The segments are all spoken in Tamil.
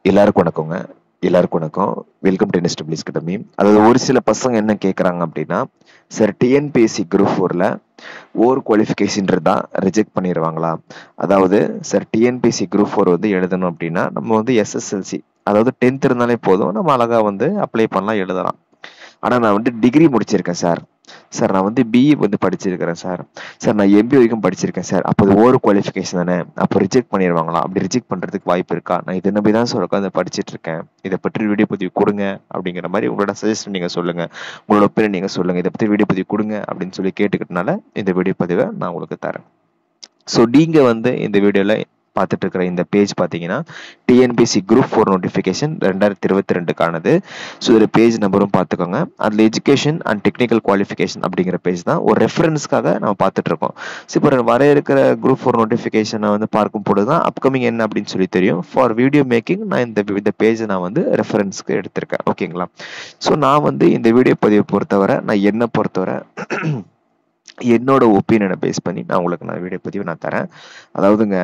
எல்லாருக்கும் வணக்கங்க எல்லாருக்கும் வணக்கம் வெல்கம் டு என்எஸ்டபிள்யூஸ் அகாடமி அதாவது ஒரு சில பசங்க என்ன கேட்குறாங்க அப்படின்னா சார் டிஎன்பிஎஸ்சி குரூப் ஃபோரில் ஓர் குவாலிஃபிகேஷன்றது தான் ரிஜெக்ட் பண்ணிடுவாங்களா அதாவது சார் டிஎன்பிஎஸ்சி குரூப் ஃபோர் வந்து எழுதணும் அப்படின்னா நம்ம வந்து எஸ்எஸ்எல்சி அதாவது டென்த் இருந்தாலே போதும் நம்ம அழகாக வந்து அப்ளை பண்ணலாம் எழுதலாம் ஆனால் நான் வந்து டிகிரி முடிச்சிருக்கேன் சார் சார் நான் வந்து பிஇ வந்து படிச்சிருக்கிறேன் சார் சார் நான் எம்பி வரைக்கும் படிச்சிருக்கேன் சார் அப்போ அது ஓவர் குவாலிஃபிகேஷன் தானே அப்போ ரிஜெக்ட் பண்ணிடுவாங்களா அப்படி ரிஜெக்ட் பண்ணுறதுக்கு வாய்ப்பு இருக்கா நான் இதை நம்பி தான் சார் உட்காந்து படிச்சிட்டு இருக்கேன் இதை பற்றி வீடியோ பதிவு கொடுங்க அப்படிங்கிற மாதிரி உங்களோட சஜஷன் நீங்கள் சொல்லுங்கள் உங்களோட ஒப்பீனியன் நீங்கள் சொல்லுங்கள் இதை பற்றி வீடியோ பதிவு கொடுங்க அப்படின்னு சொல்லி கேட்டுக்கிட்டனால இந்த வீடியோ பதிவை நான் உங்களுக்கு தரேன் ஸோ நீங்கள் வந்து இந்த வீடியோவில் பார்த்துட்டு இருக்கிற இந்த பேஜ் பார்த்தீங்கன்னா டிஎன்பிசி குரூப் ஃபோர் நோட்டிஃபிகேஷன் ரெண்டாயிரத்தி இருபத்தி ரெண்டுக்கானது ஸோ இதில் பேஜ் நம்பரும் பார்த்துக்கோங்க அதில் எஜுகேஷன் அண்ட் டெக்னிக்கல் குவாலிஃபிகேஷன் அப்படிங்கிற பேஜ் தான் ஒரு ரெஃபரன்ஸ்க்காக நம்ம பார்த்துட்டு இருக்கோம் ஸோ இப்போ வர இருக்கிற குரூப் ஃபோர் நோட்டிஃபிகேஷனை வந்து பார்க்கும் பொழுது தான் அப்கமிங் என்ன அப்படின்னு சொல்லி தெரியும் ஃபார் வீடியோ மேக்கிங் நான் இந்த இந்த பேஜை நான் வந்து ரெஃபரன்ஸ்க்கு எடுத்திருக்கேன் ஓகேங்களா ஸோ நான் வந்து இந்த வீடியோ பதிவை பொறுத்தவரை நான் என்னை பொறுத்தவரை என்னோட ஒப்பீனியனை பேஸ் பண்ணி நான் உங்களுக்கு நான் வீடியோ பதிவு நான் தரேன் அதாவதுங்க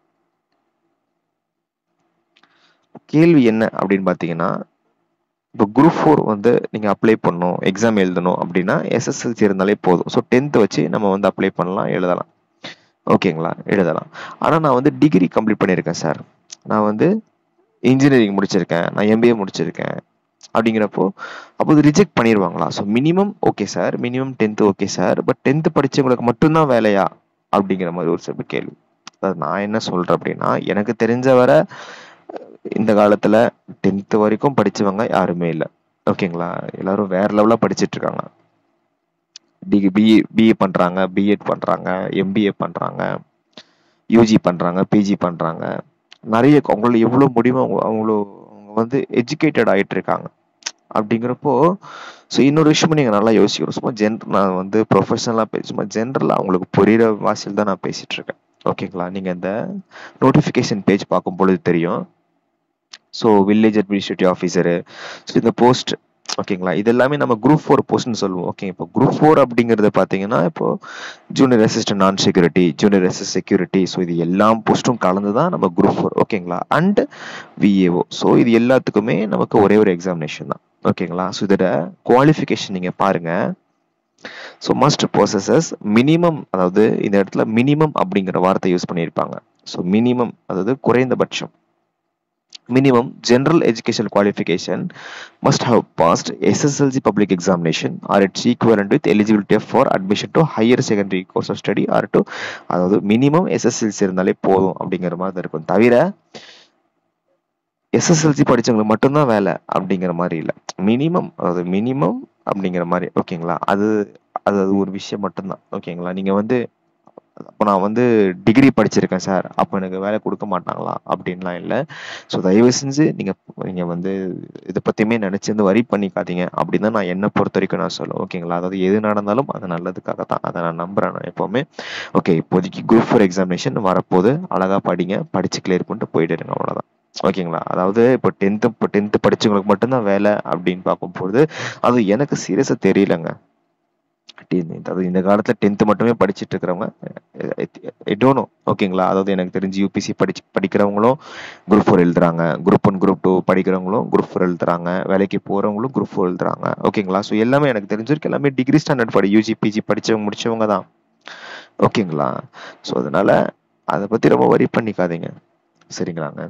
கேள்வி என்ன அப்படின்னு பார்த்தீங்கன்னா இப்போ குரூப் ஃபோர் வந்து நீங்கள் அப்ளை பண்ணணும் எக்ஸாம் எழுதணும் அப்படின்னா எஸ்எஸ்எல்சி இருந்தாலே போதும் ஸோ டென்த்து வச்சு நம்ம வந்து அப்ளை பண்ணலாம் எழுதலாம் ஓகேங்களா எழுதலாம் ஆனால் நான் வந்து டிகிரி கம்ப்ளீட் பண்ணியிருக்கேன் சார் நான் வந்து இன்ஜினியரிங் முடிச்சிருக்கேன் நான் எம்பிஏ முடிச்சிருக்கேன் அப்படிங்கிறப்போ அப்போ இது ரிஜெக்ட் பண்ணிடுவாங்களா so minimum okay sir minimum tenth okay sir but tenth படித்தவங்களுக்கு மட்டும்தான் வேலையா அப்படிங்கிற மாதிரி ஒரு சில கேள்வி அதாவது நான் என்ன சொல்கிறேன் அப்படின்னா எனக்கு தெரிஞ்ச வரை இந்த காலத்துல டென்த் வரைக்கும் படிச்சவங்க யாருமே இல்லை ஓகேங்களா எல்லாரும் வேற லெவலா படிச்சுட்டு இருக்காங்க டிகி பிஇ பிஇ பண்றாங்க பிஎட் பண்றாங்க எம்பிஏ பண்றாங்க யூஜி பண்றாங்க பிஜி பண்றாங்க நிறைய அவங்கள எவ்வளோ முடியுமோ அவங்க அவங்களோ அவங்க வந்து எஜுகேட்டட் ஆயிட்டு இருக்காங்க அப்படிங்கிறப்போ ஸோ இன்னொரு விஷயமும் நீங்கள் நல்லா யோசிக்கணும் சும்மா ஜென்ரல் நான் வந்து ப்ரொஃபஷனலாக பேச சும்மா ஜென்ரலாக அவங்களுக்கு புரியுற வாசியில் தான் நான் பேசிட்டு இருக்கேன் ஓகேங்களா நீங்கள் இந்த நோட்டிஃபிகேஷன் பேஜ் பார்க்கும் பொழுது தெரியும் so village administrative officer so இந்த போஸ்ட் ஓகேங்களா இது எல்லாமே நம்ம குரூப் ஃபோர் போஸ்ட்னு சொல்லுவோம் ஓகே இப்போ குரூப் ஃபோர் அப்படிங்கிறது பார்த்தீங்கன்னா இப்போ ஜூனியர் அசிஸ்டன்ட் நான் security junior assist security so இது எல்லா போஸ்ட்டும் கலந்து தான் நம்ம குரூப் ஃபோர் ஓகேங்களா அண்ட் விஏஓ ஸோ இது எல்லாத்துக்குமே நமக்கு ஒரே ஒரு எக்ஸாமினேஷன் தான் ஓகேங்களா ஸோ இதோட குவாலிஃபிகேஷன் நீங்கள் பாருங்க ஸோ மஸ்ட் ப்ரோசஸஸ் மினிமம் அதாவது இந்த இடத்துல மினிமம் அப்படிங்கிற வார்த்தை யூஸ் பண்ணியிருப்பாங்க ஸோ மினிமம் அதாவது குறைந்தபட்சம் minimum general educational qualification must have passed SSLC public examination or its equivalent with eligibility for admission to higher secondary course of study or to அதாவது மினிமம் எஸ்எஸ்எல்சி இருந்தாலே போதும் அப்படிங்கிற மாதிரி தான் இருக்கும் தவிர எஸ்எஸ்எல்சி படிச்சவங்களுக்கு மட்டும்தான் வேலை அப்படிங்கிற மாதிரி இல்லை மினிமம் அதாவது மினிமம் அப்படிங்கிற மாதிரி ஓகேங்களா அது அது அது ஒரு விஷயம் மட்டும்தான் ஓகேங்களா நீங்க வந்து அப்போ நான் வந்து டிகிரி படிச்சிருக்கேன் சார் அப்போ எனக்கு வேலை கொடுக்க மாட்டாங்களா அப்படின்லாம் இல்லை ஸோ தயவு செஞ்சு நீங்கள் நீங்கள் வந்து இதை பற்றியுமே நினச்சிருந்து வரி பண்ணிக்காதீங்க அப்படின்னு தான் நான் என்னை பொறுத்த வரைக்கும் நான் சொல்லுவேன் ஓகேங்களா அதாவது எது நடந்தாலும் அது நல்லதுக்காக தான் அதை நான் நம்புகிறேன் நான் எப்போவுமே ஓகே இப்போதைக்கு குரூப் ஃபோர் எக்ஸாமினேஷன் வரப்போது அழகாக படிங்க படித்து கிளியர் பண்ணிட்டு போயிடுங்க அவ்வளோதான் ஓகேங்களா அதாவது இப்போ டென்த்து இப்போ டென்த்து படிச்சவங்களுக்கு மட்டும்தான் வேலை அப்படின்னு பார்க்கும்போது அது எனக்கு சீரியஸாக தெரியலங்க அது இந்த காலத்துல டென்த் மட்டுமே படிச்சுட்டு இருக்கிறவங்க டோனோ ஓகேங்களா அதாவது எனக்கு தெரிஞ்சு யூபிசி படிச்சு படிக்கிறவங்களும் குரூப் ஃபோர் எழுதுறாங்க குரூப் ஒன் குரூப் டூ படிக்கிறவங்களும் குரூப் ஃபோர் எழுதுறாங்க வேலைக்கு போறவங்களும் குரூப் ஃபோர் எழுதுறாங்க ஓகேங்களா ஸோ எல்லாமே எனக்கு தெரிஞ்சிருக்கு எல்லாமே டிகிரி ஸ்டாண்டர்ட் படி யூஜி பிஜி படிச்சவங்க முடிச்சவங்க தான் ஓகேங்களா ஸோ அதனால அதை பத்தி ரொம்ப வரி பண்ணிக்காதீங்க சரிங்களாங்க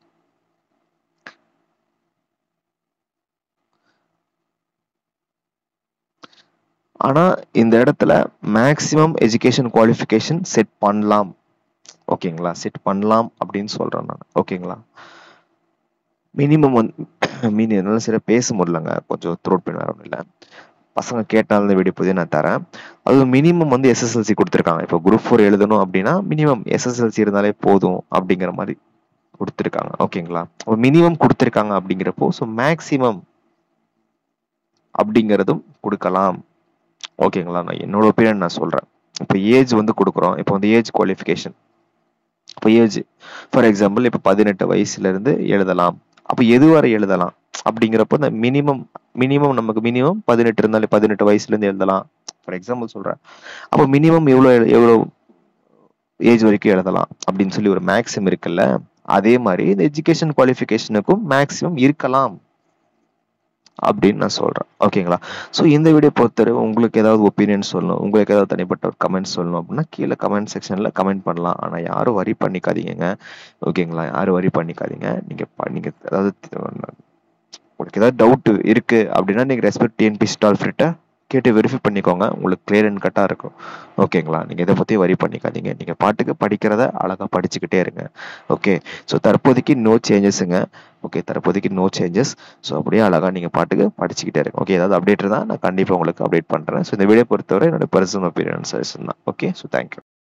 ஆனா இந்த இடத்துல மேக்சிமம் எஜுகேஷன் குவாலிஃபிகேஷன் செட் பண்ணலாம் ஓகேங்களா செட் பண்ணலாம் அப்படின்னு சொல்றேன் நான் ஓகேங்களா மினிமம் வந்து மீன் என்னால சரியா பேச முடியலங்க கொஞ்சம் த்ரோட் பெயின் வேற ஒன்றும் இல்லை பசங்க கேட்டாலும் இந்த வீடியோ புதிய நான் தரேன் அது மினிமம் வந்து எஸ்எஸ்எல்சி கொடுத்துருக்காங்க இப்போ குரூப் ஃபோர் எழுதணும் அப்படின்னா மினிமம் எஸ்எஸ்எல்சி இருந்தாலே போதும் அப்படிங்கிற மாதிரி கொடுத்துருக்காங்க ஓகேங்களா மினிமம் கொடுத்துருக்காங்க அப்படிங்கிறப்போ ஸோ மேக்சிமம் அப்படிங்கிறதும் கொடுக்கலாம் ஓகேங்களா நான் என்னோட ஒப்பீனியன் நான் சொல்கிறேன் இப்போ ஏஜ் வந்து கொடுக்குறோம் இப்போ வந்து ஏஜ் குவாலிஃபிகேஷன் இப்போ ஏஜ் ஃபார் எக்ஸாம்பிள் இப்போ பதினெட்டு வயசுலேருந்து எழுதலாம் அப்போ எது வரை எழுதலாம் அப்படிங்கிறப்போ இந்த மினிமம் மினிமம் நமக்கு மினிமம் பதினெட்டு இருந்தாலும் பதினெட்டு வயசுலேருந்து எழுதலாம் ஃபார் எக்ஸாம்பிள் சொல்கிறேன் அப்போ மினிமம் எவ்வளோ எவ்வளோ ஏஜ் வரைக்கும் எழுதலாம் அப்படின்னு சொல்லி ஒரு மேக்ஸிம் இருக்குல்ல அதே மாதிரி இந்த எஜுகேஷன் குவாலிஃபிகேஷனுக்கும் மேக்ஸிமம் இருக்கலாம் அப்படின்னு நான் சொல்கிறேன் ஓகேங்களா ஸோ இந்த வீடியோ பொறுத்தவரை உங்களுக்கு ஏதாவது ஒப்பீனியன் சொல்லணும் உங்களுக்கு ஏதாவது தனிப்பட்ட ஒரு கமெண்ட் சொல்லணும் அப்படின்னா கீழே கமெண்ட் செக்ஷனில் கமெண்ட் பண்ணலாம் ஆனால் யாரும் வரி பண்ணிக்காதீங்க ஓகேங்களா யாரும் வரி பண்ணிக்காதீங்க நீங்கள் நீங்கள் அதாவது உங்களுக்கு ஏதாவது டவுட் இருக்குது அப்படின்னா நீங்கள் ரெஸ்பெக்ட் டிஎன்பி ஸ்டால் ஃப்ரிட்ட கேட்டு வெரிஃபை பண்ணிக்கோங்க உங்களுக்கு கிளியர் அண்ட் கட்டாக இருக்கும் ஓகேங்களா நீங்கள் இதை பற்றி வரி பண்ணிக்காதீங்க நீங்கள் பாட்டுக்கு படிக்கிறத அழகாக படிச்சுக்கிட்டே இருங்க ஓகே ஸோ தற்போதைக்கு நோ சேஞ்சஸுங்க ஓகே தற்போதைக்கு நோ சேஞ்சஸ் ஸோ அப்படியே அழகாக நீங்கள் பாட்டுக்கு படிச்சுக்கிட்டே இருங்க ஓகே ஏதாவது அப்டேட் தான் நான் கண்டிப்பாக உங்களுக்கு அப்டேட் பண்ணுறேன் ஸோ இந்த வீடியோ பொறுத்தவரை என்னோட பர்சனல் ஒப்பீனியன் சஜஷன் தான் ஓகே ஸோ தேங்க்யூ